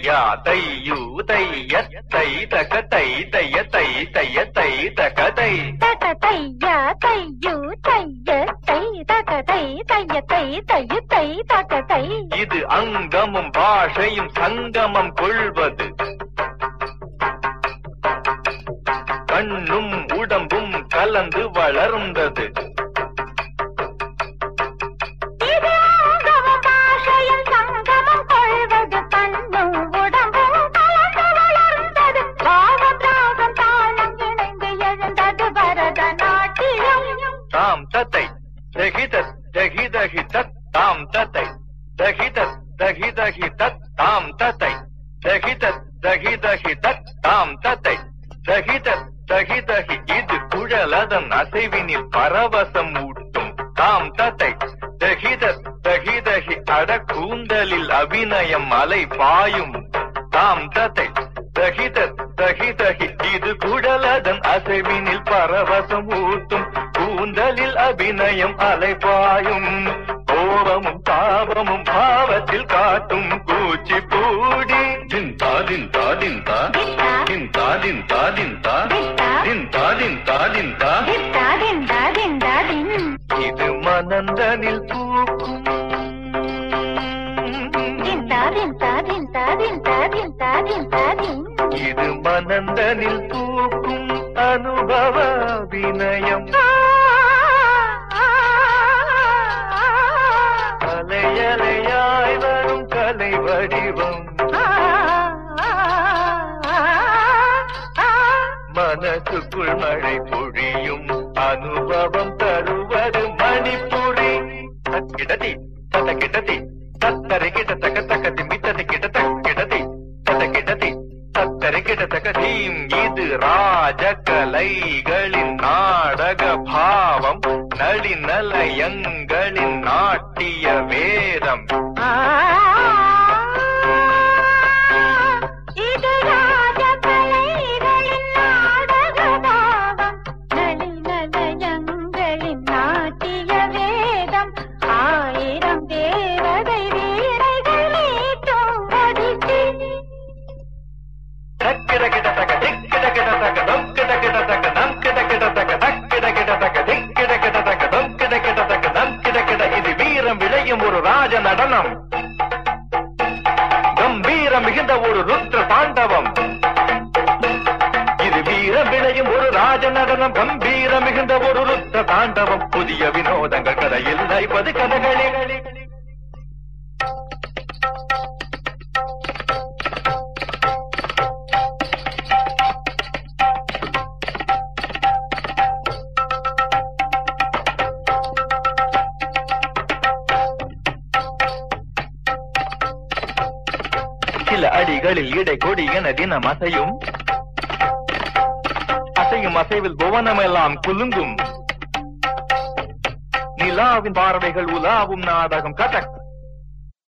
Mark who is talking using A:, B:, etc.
A: தையா தையு தைய தை தக தை தைய தை தைய தை தக தை
B: தக தையா தையு தைய தை தக தை தைய தை தையு தை தக தை
A: இது அங்கமும் பாஷையும் சங்கமம் கொள்வது கண்ணும் உடம்பும் கலந்து வளர்ந்தது
B: இது அங்கமும் பாஷையும் சங்கமம் கொள்வது கண்ணும் உடம்பும் கலந்து வளர்ந்தது பாவம் ராகம் தாளம் இணைந்து எழுந்தது பரதநாட்டியம்
A: தாம் தத்தை தகித தகிதகி தத் தாம் தத்தை தகித தகிதகி தத் தாம் தத்தை தகித தகிதகி தத் தாம் தத்தை தகித தகிதகி இது குழலதன் அசைவினில் பரவசம் ஊட்டும் தாம் தத்தை தகித தகிதகி அட கூந்தலில் அபிநயம் அலை பாயும் தாம் தத்தை தகித தகிதகி இது குழலதன் அசைவினில் பரவசம் ஊட்டும் கூந்தலில் அபிநயம் அலைபாயும் கோபமும் தாபமும் பாவத்தில் காட்டும் கூச்சி பூடி
C: தின்தா தின்தா தின்தா
B: தின்தா.
C: தின்தா தின்தா தின்தா
B: தின்தா.
C: தின்தா தின்தா தின்தா
B: திண்டா திண்டா திண்டா தின்
A: இது மனந்தனில் பூக்கும்
B: திண்டா திண்டா திண்டா திண்டா திண்டா திண்டா தின்
A: இது மனந்தனில் பூக்கும் அனுபவ வினயம் அலையலையாய் வரும் கலை வடிவம் மனசுக்குள் மழை பொழியும் அனுபவம் தருவது மணிப்புரி கிடதி தத கிடதி தத்தரை கிட்ட தக தக திமித்தது கிட்ட தக கிடதி தத கிடதி தத்தரை கிட்ட தக தீம் இது ராஜகலைகளின் நாடக பாவம் நளிநலயங்களின் நாட்டிய வேதம்
B: இது ராஜகலைகளின் நாடக பாவம் நளிநலயங்களின் நாட்டிய வேதம் ஆயிரம் தேவதை வீணைகள் நீட்டும் ஒடிசி
A: தக்கிட கிட தக திக்கிட கிட தக தொம் கிட கிட தக நம் கிட கிட தக தக்கிட கிட தக திக்கிட கிட தக தொம் கிட கிட தக நம் கிட கிட இது வீரம் விளையும் ஒரு ராஜ நடனம் கம்பீரம் மிகுந்த ஒரு ருத்ர தாண்டவம் இது வீரம் விளையும் ஒரு ராஜ நடனம் கம்பீரம் மிகுந்த ஒரு ருத்ர தாண்டவம் புதிய வினோதங்கள் கதையில் நைப்பது கதகளி சில அடிகளில் இடை கொடி என தினம் அசையும் அசையும் அசைவில் புவனமெல்லாம் குலுங்கும் நிலாவின் பார்வைகள் உலாவும் நாடகம் கதக்